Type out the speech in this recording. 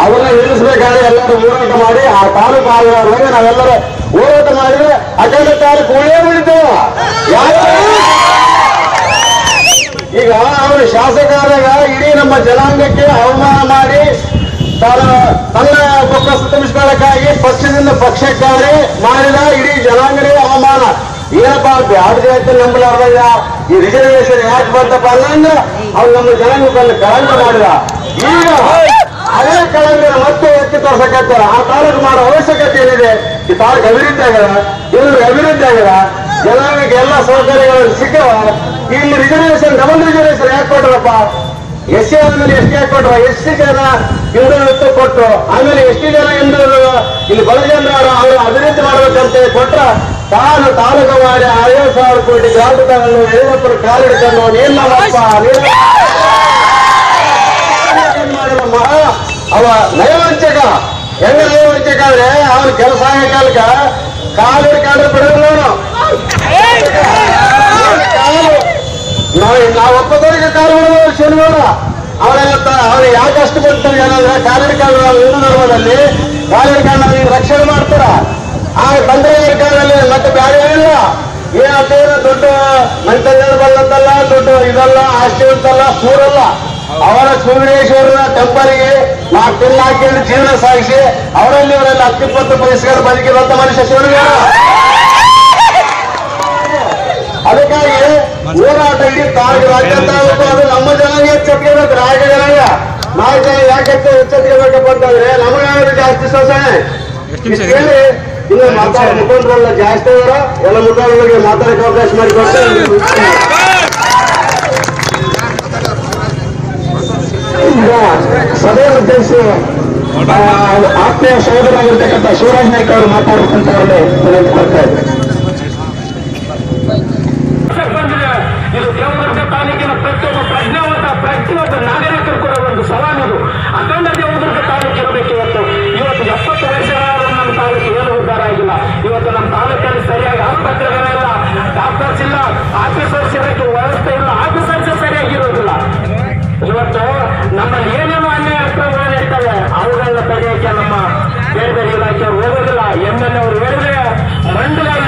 ಅವನ್ನ ನಿಲ್ಲಿಸಬೇಕಾದ್ರೆ ಎಲ್ಲರೂ ಹೋರಾಟ ಮಾಡಿ ಆ ತಾಲೂಕು ಆಗುವವರೆಗೆ ನಾವೆಲ್ಲರೂ ಹೋರಾಟ ಮಾಡಿದ್ರೆ ಅಖಂಡ ತಾಲೂಕು ಉಳಿಯೇ ಉಳಿತೇವ ಯಾಕೆ ಈಗ ಅವನು ಶಾಸಕರಾಗ ಇಡೀ ನಮ್ಮ ಜನಾಂಗಕ್ಕೆ ಅವಮಾನ ಮಾಡಿ ತನ್ನ ತನ್ನ ಬೊಕ್ಕಸ ತುಂಬಿಸ್ಕೊಳ್ಳಕ್ಕಾಗಿ ಪಕ್ಷದಿಂದ ಪಕ್ಷಕ್ಕಾಗಿ ಮಾಡಿದ ಇಡೀ ಜನಾಂಗನೇ ಅವಮಾನ ಏನಪ್ಪ ಬ್ಯಾಡ ಜಾತಿ ನಂಬಲಾರ್ದಾಗ ಈ ರಿಸರ್ವೇಶನ್ ಯಾಕೆ ಬಂತಪ್ಪ ಅಂದ್ರೆ ಅವ್ನು ನಮ್ಮ ಜನಾಂಗಕ್ಕೆ ಕಳಂಕ ಮಾಡಿದ ಈಗ ಅದೇ ಕಳಂಕ ಮತ್ತೆ ಎತ್ತಿ ತೋರ್ಸಕತ್ತಾರ ಆ ತಾಲೂಕು ಮಾಡೋ ಅವಶ್ಯಕತೆ ಏನಿದೆ ಈ ತಾಲೂಕು ಅಭಿವೃದ್ಧಿ ಆಗ್ಯದ ಇವ್ರಿಗೆ ಅಭಿವೃದ್ಧಿ ಆಗ್ಯದ ಜನಾಂಗಕ್ಕೆ ಎಲ್ಲ ಸೌಕರ್ಯಗಳು ಸಿಕ್ಕವ ಇಲ್ಲಿ ರಿಸರ್ವೇಶನ್ ಡಬಲ್ ರಿಸರ್ವೇಶನ್ ಯಾಕೆ ಕೊಟ್ರಪ್ಪ ಎಸ್ ಸಿ ಆದ್ಮೇಲೆ ಎಸ್ ಟಿ ಕೊಟ್ರು ಎಷ್ಟು ಜನ ಹಿಂದುಳಿದ ಕೊಟ್ರು ಆಮೇಲೆ ಎಷ್ಟು ಜನ ಹಿಂದುಳಿದ ಇಲ್ಲಿ ಬಡ ಜನರು ಅವರು ಅಭಿವೃದ್ಧಿ ಮಾಡ್ಬೇಕಂತ ಕೊಟ್ರ ತಾನು ತಾಲೂಕು ಮಾಡಿ ಐವತ್ತು ಸಾವಿರ ಕೋಟಿ ಗ್ರಾಂಟ್ ತಗೊಂಡು ಯಡಿಯೂರಪ್ಪನ ಕಾಲಿಡ್ಕೊಂಡು ನೀನ್ ನಮ್ಮಪ್ಪ ನೀನ್ ಏನ್ ಮಾಡಿದ ಮಹಾ ಅವ ನಯವಂಚಕ ಹೆಂಗ ನಯವಂಚಕ ಅಂದ್ರೆ ಅವನ ಕೆಲಸ ಆಗೋ ಕಾಲಕ್ಕ ಕಾಲು ಹಿಡ್ಕೊಂಡ್ರೆ ಬಿಡೋಲ್ಲ ಅವನು ಕಾಲು ನಾವು ನಾವು ಒಪ್ಪದವರಿಗೆ ಕಾಲು ಬಿಡುವ ಶನಿವಾರ ಅವರೆಲ್ಲ ಅವ್ರು ಯಾಕೆ ಅಷ್ಟು ಬರ್ತಾರೆ ಏನಂದ್ರೆ ಕಾಲಿಡ್ಕೊಂಡು ನಾವು ಹಿಂದೂ ಧರ್ಮದಲ್ಲಿ ಕಾಲಿಡ್ಕೊಂಡು ನೀವು ರಕ್ಷಣೆ ಮಾಡ್ತಾರ ಆ ತಂತ್ರಜ್ಞಾನ ಕಾಲದಲ್ಲಿ ಮತ್ತೆ ಬೇರೆ ಇಲ್ಲ ಏನಾಗ್ತೇನೆ ದೊಡ್ಡ ಮಂತ್ರಿಗಳು ಬಲ್ಲತ್ತಲ್ಲ ದೊಡ್ಡ ಇದಲ್ಲ ಆಸ್ತಿ ಅಂತಲ್ಲ ಸೂರಲ್ಲ ಅವರ ಸೂರ್ಯೇಶ್ವರನ ಟೆಂಪಲ್ಗೆ ನಾಲ್ಕು ತಿಂಗಳು ಹಾಕಿಕೊಂಡು ಜೀವನ ಸಾಗಿಸಿ ಅವರಲ್ಲಿ ಇವರಲ್ಲಿ ಹತ್ತಿಪ್ಪತ್ತು ಪೈಸೆಗಳು ಬದುಕಿರುವಂತ ಮನುಷ್ಯ ಶಿವನಿಗೆ ಅದಕ್ಕಾಗಿ ಹೋರಾಟ ಇಡೀ ತಾಳ್ಗೆ ರಾಜ್ಯ ತಾಲೂಕು ಅದು ನಮ್ಮ ಜನಾಂಗ ಎಚ್ಚೆತ್ಕೋಬೇಕು ರಾಜ ಜನಾಂಗ ನಾಲ್ಕು ಜನ ಯಾಕೆ ಎಚ್ಚೆತ್ಕೋಬೇಕಪ್ಪ ಅಂತಂದ್ರೆ ನಮಗಾದ್ರೆ ಜಾಸ್ತಿ ಶೋಷಣೆ ಇಷ್ಟ್ ಹೇಳಿ ಇನ್ನು ಮಾತಾಡ ಮುಖಂಡರೆಲ್ಲ ಜಾಸ್ತಿ ಅವರ ಎಲ್ಲ ಮುಖಂಡರಿಗೆ ಮಾತಾಡಕ್ಕೆ ಅವಕಾಶ ಮಾಡಿಕೊಡ್ತೇವೆ ಈಗ ಸಭೆಯ ಉದ್ದೇಶಿಸಿ ಆ, ಆತ್ಮೀಯ ಸಹೋದರಾಗಿರ್ತಕ್ಕಂಥ ಶಿವರಾಜ್ ನಾಯ್ಕ ಅವರು ಮಾತಾಡ್ಬೇಕಂತ ಅವರಲ್ಲಿ ವಿನಂತಿ ಮಾಡ್ತಾ ಇದ್ದಾರೆ ಬಂದಿದೆ ಇದು ದೇವದುರ್ಗ ತಾಲೂಕಿನ ಪ್ರತಿಯೊಬ್ಬ ಪ್ರಜ್ಞಾವಂತ ಪ್ರತಿಯೊಬ್ಬ ನಾಗರಿಕರು ಕೂಡ ಒಂದು ಸವಾಲಿದು ಅಖಂಡ ದೇವದುರ್ಗ ತಾಲೂಕು ಇರಬೇಕು ಇವತ್ತು ಇವತ್ತು ಎಪ್ಪತ್ತು ವರ್ಷಗಳಾದ್ರೂ ನಮ್ಮ ತಾಲೂಕು ಏನು ಉದ್ಧಾರ ಆಗಿಲ್ಲ ಇವತ್ತು ನಮ್ಮ ತಾಲೂಕಲ್ಲಿ ಸರಿಯಾಗಿ ಆಸ್ಪತ್ರೆಗಳಿಲ್ಲ ಡಾಕ್ಟರ್ಸ್ ಇಲ್ಲ ಆಫೀಸರ್ಸ್ ಇರೋಕ್ಕೆ ವ್ಯವಸ್ಥೆ ಇಲ್ಲ ಆಫೀಸರ್ಸ್ ಸರಿಯಾಗಿರೋದಿಲ್ಲ ಇವತ್ತು ನಮ್ಮಲ್ಲಿ ಏನೇನು ಅನ್ಯಾಯ ಅಕ್ರಮಗಳು ಇರ್ತವೆ ಅವುಗಳನ್ನ ತಡೆಯಕ್ಕೆ ನಮ್ಮ ಬೇರೆ ಬೇರೆ ಇಲಾಖೆಯವರು ಹೋಗೋದಿಲ್ಲ ಎಮ್ ಎಲ್ ಎ ಅವರು ಹೇಳಿದ್ರೆ ಮಂಡಲ